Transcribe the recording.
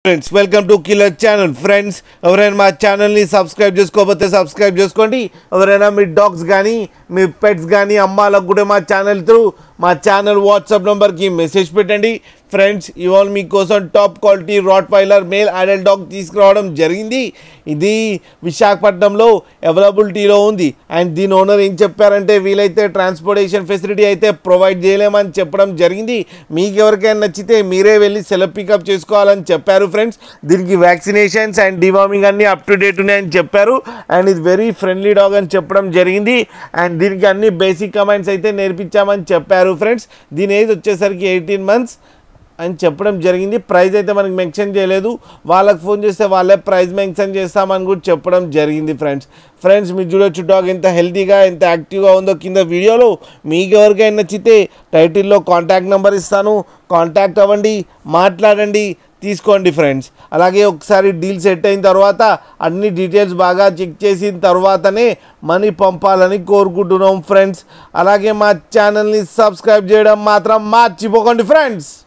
friends welcome to killer channel friends ఎవరైనా మా ఛానల్ని సబ్స్క్రైబ్ చేసుకోకపోతే సబ్స్క్రైబ్ చేసుకోండి ఎవరైనా మీ డాగ్స్ కానీ మీ పెట్స్ కానీ అమ్మాలకు కూడా మా ఛానల్ త్రూ మా ఛానల్ వాట్సాప్ నెంబర్కి మెసేజ్ పెట్టండి ఫ్రెండ్స్ ఇవాళ మీకోసం top quality rottweiler male adult dog తీసుకురావడం జరిగింది ఇది విశాఖపట్నంలో అవైలబిలిటీలో ఉంది అండ్ దీని ఓనర్ ఏం చెప్పారంటే వీలైతే ట్రాన్స్పోర్టేషన్ ఫెసిలిటీ అయితే ప్రొవైడ్ చేయలేమని చెప్పడం జరిగింది మీకు ఎవరికైనా నచ్చితే మీరే వెళ్ళి సెలెక్ట్ పికప్ చేసుకోవాలని చెప్పారు ఫ్రెండ్స్ దీనికి వ్యాక్సినేషన్స్ అండ్ డివార్మింగ్ అన్నీ అప్ టు డేట్ ఉన్నాయని చెప్పారు అండ్ ఇది వెరీ ఫ్రెండ్లీ డాగ్ అని చెప్పడం జరిగింది అండ్ దీనికి అన్ని బేసిక్ కమాండ్స్ అయితే నేర్పించామని చెప్పారు ఫ్రెండ్స్ దీని ఏజ్ వచ్చేసరికి ఎయిటీన్ మంత్స్ అని చెప్పడం జరిగింది ప్రైస్ అయితే మనకి మెన్షన్ చేయలేదు వాళ్ళకి ఫోన్ చేస్తే వాళ్ళే ప్రైస్ మెన్షన్ చేస్తామని కూడా చెప్పడం జరిగింది ఫ్రెండ్స్ ఫ్రెండ్స్ మీరు చూడొచ్చు డాగ్ ఎంత హెల్తీగా ఎంత యాక్టివ్గా ఉందో కింద వీడియోలో మీకు ఎవరికైనా నచ్చితే టైటిల్లో కాంటాక్ట్ నెంబర్ ఇస్తాను కాంటాక్ట్ అవ్వండి మాట్లాడండి తీసుకోండి ఫ్రెండ్స్ అలాగే ఒకసారి డీల్ సెట్ అయిన తర్వాత అన్ని డీటెయిల్స్ బాగా చెక్ చేసిన తర్వాతనే మనీ పంపాలని కోరుకుంటున్నాం ఫ్రెండ్స్ అలాగే మా ఛానల్ని సబ్స్క్రైబ్ చేయడం మాత్రం మర్చిపోకండి ఫ్రెండ్స్